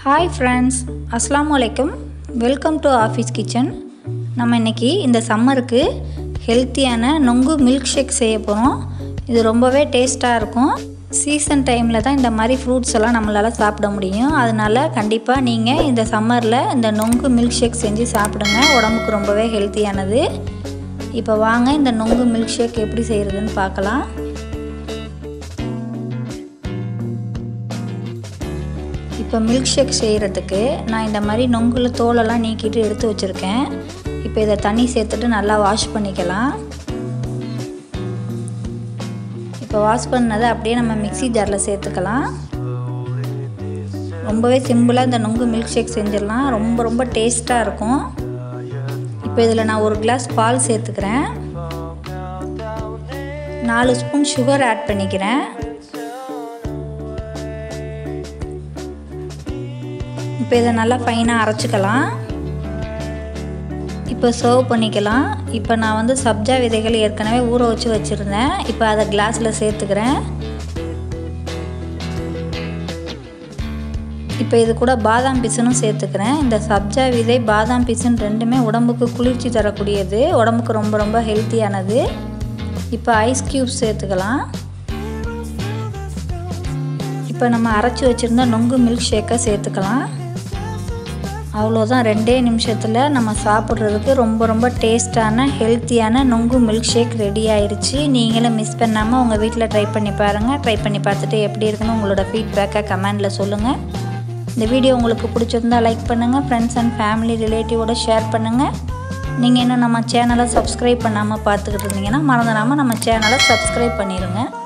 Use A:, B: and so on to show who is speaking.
A: hi friends அஸ்ஸலாமு அலைக்கும் welcome to office kitchen நம்ம இன்றைக்கி இந்த சம்மருக்கு ஹெல்த்தியான நொங்கு மில்க் ஷேக் செய்ய போகிறோம் இது ரொம்பவே டேஸ்ட்டாக இருக்கும் சீசன் டைமில் தான் இந்த மாதிரி ஃப்ரூட்ஸ் எல்லாம் நம்மளால் சாப்பிட முடியும் அதனால் கண்டிப்பாக நீங்கள் இந்த சம்மரில் இந்த நொங்கு மில்க் ஷேக் செஞ்சு சாப்பிடுங்க உடம்புக்கு ரொம்பவே ஹெல்த்தியானது இப்போ வாங்க இந்த நொங்கு மில்க் ஷேக் எப்படி செய்கிறதுன்னு பார்க்கலாம் இப்போ மில்க் ஷேக் செய்கிறதுக்கு நான் இந்த மாதிரி நொங்குல தோலெல்லாம் நீக்கிட்டு எடுத்து வச்சுருக்கேன் இப்போ இதை தண்ணி சேர்த்துட்டு நல்லா வாஷ் பண்ணிக்கலாம் இப்போ வாஷ் பண்ணதை அப்படியே நம்ம மிக்சி ஜாரில் சேர்த்துக்கலாம் ரொம்பவே சிம்பிளாக இந்த நொங்கு மில்க் ஷேக் செஞ்சிடலாம் ரொம்ப ரொம்ப டேஸ்ட்டாக இருக்கும் இப்போ இதில் நான் ஒரு கிளாஸ் பால் சேர்த்துக்கிறேன் நாலு ஸ்பூன் சுகர் ஆட் பண்ணிக்கிறேன் இப்போ இதை நல்லா ஃபைனாக அரைச்சிக்கலாம் இப்போ சர்வ் பண்ணிக்கலாம் இப்போ நான் வந்து சப்ஜா விதைகள் ஏற்கனவே ஊற வச்சு வச்சுருந்தேன் இப்போ அதை கிளாஸில் சேர்த்துக்கிறேன் இப்போ இது கூட பாதாம் பிசுனும் சேர்த்துக்கிறேன் இந்த சப்ஜா விதை பாதாம் பிசுன் ரெண்டுமே உடம்புக்கு குளிர்ச்சி தரக்கூடியது உடம்புக்கு ரொம்ப ரொம்ப ஹெல்த்தியானது இப்போ ஐஸ் க்யூப்ஸ் சேர்த்துக்கலாம் இப்போ நம்ம அரைச்சி வச்சுருந்த நொங்கு மில்க் ஷேக்கை சேர்த்துக்கலாம் அவ்வளோதான் ரெண்டே நிமிஷத்தில் நம்ம சாப்பிட்றதுக்கு ரொம்ப ரொம்ப டேஸ்டான ஹெல்த்தியான நொங்கு மில்க் ஷேக் ரெடி ஆயிடுச்சு நீங்களும் மிஸ் பண்ணாமல் உங்கள் வீட்டில் ட்ரை பண்ணி பாருங்கள் ட்ரை பண்ணி பார்த்துட்டு எப்படி இருக்குன்னு உங்களோட ஃபீட்பேக்கை கமெண்டில் சொல்லுங்கள் இந்த வீடியோ உங்களுக்கு பிடிச்சிருந்தா லைக் பண்ணுங்கள் ஃப்ரெண்ட்ஸ் அண்ட் ஃபேமிலி ரிலேட்டிவோட ஷேர் பண்ணுங்கள் நீங்கள் இன்னும் நம்ம சேனலை சப்ஸ்கிரைப் பண்ணாமல் பார்த்துக்கிட்டு இருந்தீங்கன்னா மறந்துடாமல் நம்ம சேனலை சப்ஸ்கிரைப் பண்ணிடுங்க